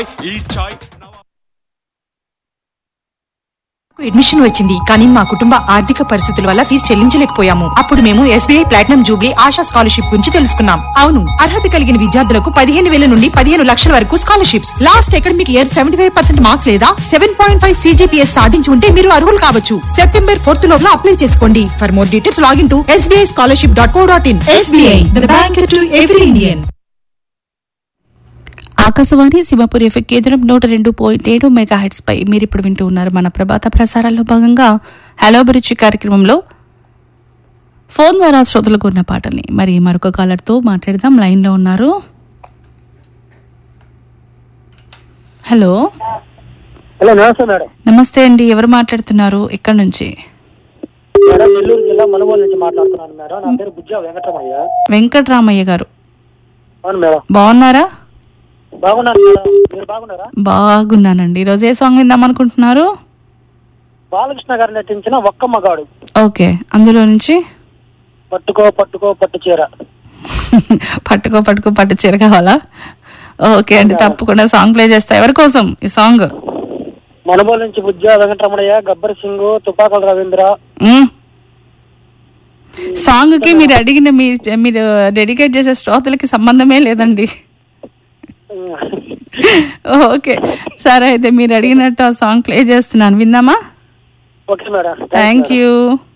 ఈ చాయ్ అడ్మిషన్ వచ్చింది కానీ మా కుటుంబ ఆర్థిక పరిస్థితుల వల్ల ఫీజు చెల్లించలేకపోయాము అప్పుడు మేము SBI platinum jubilee Asha scholarship గురించి తెలుసుకున్నాం అవును అర్హత కలిగిన విద్యార్థులకు పదిహేను వేల నుండి పదిహేను లక్షల వరకు scholarships last academic year seventy five percent marks లేదా సెవెన్ పాయింట్ ఫైవ్ సీజీపీఎస్ సాధించి ఉంటే మీరు అర్హులు కావచ్చు సెప్టెంబర్ ఫోర్త్ లోపల అప్లై చేసుకోండి for more details login to SBI scholarship dot co dot in SBI bank to every Indian Akashvani Simhapuri FM కేంద్రం నూట రెండు పాయింట్ ఏడు మెగా హెడ్స్ పై మీరు ఇప్పుడు వింటూ ఉన్నారు మన ప్రభాత ప్రసారాల్లో భాగంగా హలో అభిరుచి కార్యక్రమంలో ఫోన్ ద్వారా శ్రోతలకు ఉన్న పాటల్ని మరి మరొక కాలర్తో మాట్లాడదాం లైన్లో ఉన్నారు హలో హలో నమస్తే మేడం నమస్తే అండి ఎవరు మాట్లాడుతున్నారు ఎక్కడి నుంచి మేడం నెల్లూరు జిల్లా మనుగోలు నుంచి మాట్లాడుతున్నాను మేడం నా పేరు బుజ్జా వెంకటరమయ్య వెంకట్రామయ్య గారు అవును మేడం బాగున్నారా బాగున్నాను మేడం మీరు బాగున్నారా బాగున్నానండి ఈరోజు ఏ సాంగ్ విందాం అనుకుంటున్నారు బాలకృష్ణ గారు నటించిన ఒక్క మగాడు ఓకే అందులో నుంచి పట్టుకో పట్టుకో పట్టు చీర పట్టుకో పట్టుకో పట్టు చీర కావాలా ఓకే అండి తప్పకుండా సాంగ్ ప్లే చేస్తా ఎవరి కోసం ఈ సాంగ్ మనుగోలు నుంచి బుజ్జా వెంకటరమణయ్య గబ్బర్ సింగ్ తుపాకుల రవీంద్ర మ్మ్. సాంగ్ కి మీరు అడిగిన మీ మీరు డెడికేట్ చేసే శ్రోతలకి సంబంధమే లేదండి ఓకే సరే అయితే మీరు అడిగినట్టు ఆ సాంగ్ ప్లే చేస్తున్నాను విందామా ఓకే మేడం థ్యాంక్ యూ